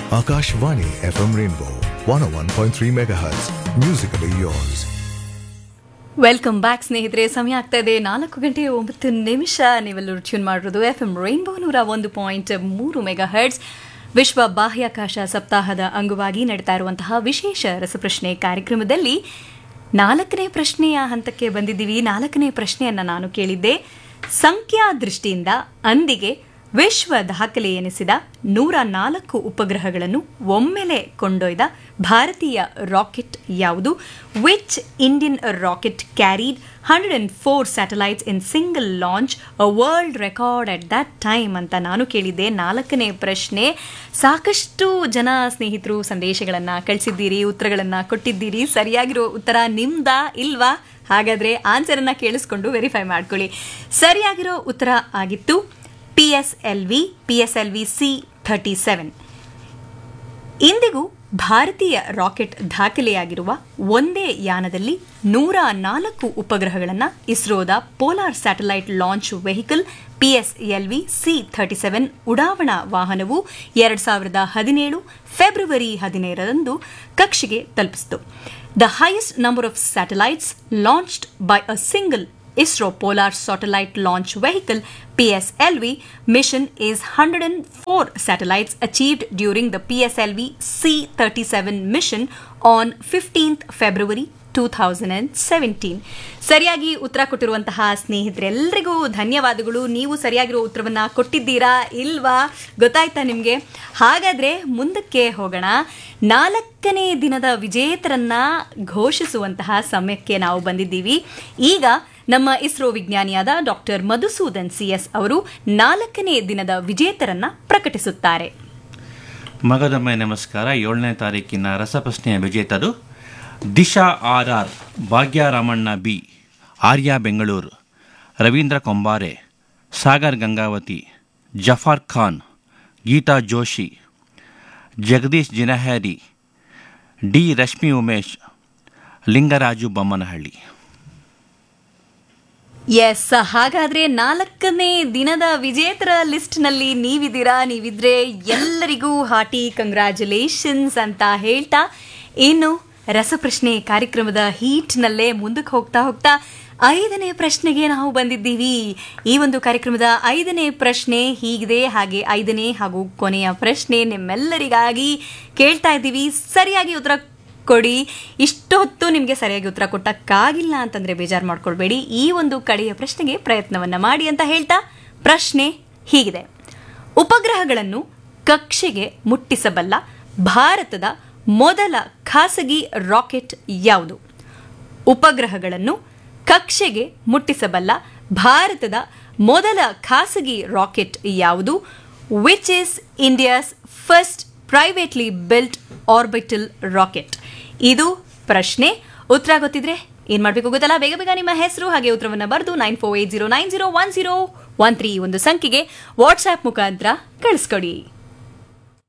Akashvani FM Rainbow 101.3 MHz. Musically yours. Welcome back ಸ್ನೇಹಿತರೆ ಸಮಯ ಆಗ್ತಾ ಇದೆ ನಾಲ್ಕು ಗಂಟೆ ಒಂಬತ್ತು ನಿಮಿಷ ನೀವೆಲ್ಲರೂ ಟ್ಯೂನ್ ಮಾಡಿರೋದು ಎಫ್ ಎಂ ರೈನ್ಬೋ ನೂರ ಒಂದು ಪಾಯಿಂಟ್ ಮೂರು ಮೆಗಾ ಹರ್ಟ್ಸ್ ವಿಶ್ವ ಬಾಹ್ಯಾಕಾಶ ಸಪ್ತಾಹದ ಅಂಗವಾಗಿ ನಡೀತಾ ಇರುವಂತಹ ವಿಶೇಷ ರಸಪ್ರಶ್ನೆ ಕಾರ್ಯಕ್ರಮದಲ್ಲಿ ನಾಲ್ಕನೇ ಪ್ರಶ್ನೆಯ ಹಂತಕ್ಕೆ ಬಂದಿದ್ದೀವಿ ನಾಲ್ಕನೇ ಪ್ರಶ್ನೆಯನ್ನ ನಾನು ಕೇಳಿದ್ದೆ ಸಂಖ್ಯಾ ದೃಷ್ಟಿಯಿಂದ ಅಂದಿಗೆ ವಿಶ್ವ ದಾಖಲೆ ಎನಿಸಿದ ನೂರ ನಾಲ್ಕು ಉಪಗ್ರಹಗಳನ್ನು ಒಮ್ಮೆಲೆ ಕೊಂಡೊಯ್ದ ಭಾರತೀಯ ರಾಕೆಟ್ ಯಾವುದು which Indian rocket carried hundred and four satellites in single launch a world record at that time ಅಂತ ನಾನು ಕೇಳಿದ್ದೆ ನಾಲ್ಕನೇ ಪ್ರಶ್ನೆ ಸಾಕಷ್ಟು ಜನ ಸ್ನೇಹಿತರು ಸಂದೇಶಗಳನ್ನು ಕಳಿಸಿದ್ದೀರಿ ಉತ್ತರಗಳನ್ನು ಕೊಟ್ಟಿದ್ದೀರಿ ಸರಿಯಾಗಿರೋ ಉತ್ತರ ನಿಮ್ದಾ ಇಲ್ವಾ ಹಾಗಾದ್ರೆ ಆನ್ಸರನ್ನು ಕೇಳಿಸ್ಕೊಂಡು ವೆರಿಫೈ ಮಾಡ್ಕೊಳ್ಳಿ ಸರಿಯಾಗಿರೋ ಉತ್ತರ ಆಗಿತ್ತು P S L V P S L V C thirty seven ಇಂದಿಗೂ ಭಾರತೀಯ ರಾಕೆಟ್ ದಾಖಲೆಯಾಗಿರುವ ಒಂದೇ ಯಾನದಲ್ಲಿ ನೂರ ನಾಲ್ಕು ಉಪಗ್ರಹಗಳನ್ನು ಇಸ್ರೋದ polar satellite launch vehicle PSLV C thirty seven ಉಡಾವಣಾ ವಾಹನವು ಎರಡು ಸಾವಿರದ ಹದಿನೇಳು ಫೆಬ್ರವರಿ ಹದಿನೇಳರಂದು ಕಕ್ಷೆಗೆ ತಲುಪಿಸಿತು the highest number of satellites launched by a single ISRO Polar Satellite Launch Vehicle PSLV mission is 104 satellites achieved during the PSLV C37 mission on 15th February 2017 ಸರಿಯಾಗಿ ಉತ್ತರ ಕೊಟ್ಟಿರುವಂತಹ ಸ್ನೇಹಿತರೆಲ್ಲರಿಗೂ ಧನ್ಯವಾದಗಳು ನೀವು ಸರಿಯಾಗಿರೋ ಉತ್ತರವನ್ನ ಕೊಟ್ಟಿದ್ದೀರಾ ಇಲ್ವಾ ಗೊತ್ತಾಯ್ತಾ ನಿಮಗೆ ಹಾಗಾದ್ರೆ ಮುಂದಕ್ಕೆ ಹೋಗೋಣ ನಾಲ್ಕನೇ ದಿನದ ವಿಜೇತರನ್ನ ಘೋಷಿಸುವಂತಹ ಸಮಯಕ್ಕೆ ನಾವು ಬಂದಿದ್ದೀವಿ ಈಗ ನಮ್ಮ ಇಸ್ರೋ ವಿಜ್ಞಾನಿಯಾದ ಡಾಕ್ಟರ್ ಮಧುಸೂದನ್ ಸಿಎಸ್ ಅವರು ನಾಲ್ಕನೇ ದಿನದ ವಿಜೇತರನ್ನ ಪ್ರಕಟಿಸುತ್ತಾರೆ ಮಗದೊಮ್ಮೆ ನಮಸ್ಕಾರ ಏಳನೇ ತಾರೀಕಿನ ರಸಪ್ರಶ್ನೆಯ ವಿಜೇತರು Disha R R Bhagyaramanna B Arya Bengaluru Ravindra Kombare Sagar Gangavathi Jafar Khan Geetha Joshi Jagadish Jinaheri D Rashmi Umesh Lingaraju Bommanahalli S ಹಾಗಾದ್ರೆ ನಾಲ್ಕನೇ ದಿನದ ವಿಜೇತರ ಲಿಸ್ಟ್ನಲ್ಲಿ ನೀವಿದ್ದೀರಾ ನೀವಿದ್ರೆ ಎಲ್ಲರಿಗೂ ಹಾಟಿ ಕಂಗ್ರ್ಯಾಚುಲೇಷನ್ಸ್ ಅಂತ ಹೇಳ್ತಾ ಇನ್ನು ರಸಪ್ರಶ್ನೆ ಕಾರ್ಯಕ್ರಮದ ಹೀಟ್ನಲ್ಲೇ ಮುಂದಕ್ಕೆ ಹೋಗ್ತಾ ಹೋಗ್ತಾ ಐದನೇ ಪ್ರಶ್ನೆಗೆ ನಾವು ಬಂದಿದ್ದೀವಿ ಈ ಒಂದು ಕಾರ್ಯಕ್ರಮದ ಐದನೇ ಪ್ರಶ್ನೆ ಹೀಗಿದೆ ಹಾಗೆ ಐದನೇ ಹಾಗೂ ಕೊನೆಯ ಪ್ರಶ್ನೆ ನಿಮ್ಮೆಲ್ಲರಿಗಾಗಿ ಕೇಳ್ತಾ ಇದ್ದೀವಿ ಸರಿಯಾಗಿ ಉತ್ತರ ಕೊಡಿ ಇಷ್ಟು ಹೊತ್ತು ನಿಮಗೆ ಸರಿಯಾಗಿ ಉತ್ತರ ಕೊಟ್ಟಕ್ಕಾಗಿಲ್ಲ ಅಂತಂದ್ರೆ ಬೇಜಾರು ಮಾಡ್ಕೊಳ್ಬೇಡಿ ಈ ಒಂದು ಕಡೆಯ ಪ್ರಶ್ನೆಗೆ ಪ್ರಯತ್ನವನ್ನ ಮಾಡಿ ಅಂತ ಹೇಳ್ತಾ ಪ್ರಶ್ನೆ ಹೀಗಿದೆ ಉಪಗ್ರಹಗಳನ್ನು ಕಕ್ಷೆಗೆ ಮುಟ್ಟಿಸಬಲ್ಲ ಭಾರತದ ಮೊದಲ ಖಾಸಗಿ ರಾಕೆಟ್ ಯಾವುದು ಉಪಗ್ರಹಗಳನ್ನು ಕಕ್ಷೆಗೆ ಮುಟ್ಟಿಸಬಲ್ಲ ಭಾರತದ ಮೊದಲ ಖಾಸಗಿ ರಾಕೆಟ್ ಯಾವುದು which is India's first privately built orbital rocket ಇದು ಪ್ರಶ್ನೆ ಉತ್ತರ ಗೊತ್ತಿದ್ರೆ ಏನ್ ಮಾಡಬೇಕು ಗೊತ್ತಲ್ಲ ಬೇಗ ಬೇಗ ನಿಮ್ಮ ಹೆಸರು ಹಾಗೆ ಉತ್ತರವನ್ನು ಬರೆದು nine four eight zero nine zero one zero one three ಒಂದು ಸಂಖ್ಯೆಗೆ ವಾಟ್ಸ್ಆಪ್ ಮುಖಾಂತರ ಕಳಿಸ್ಕೊಡಿ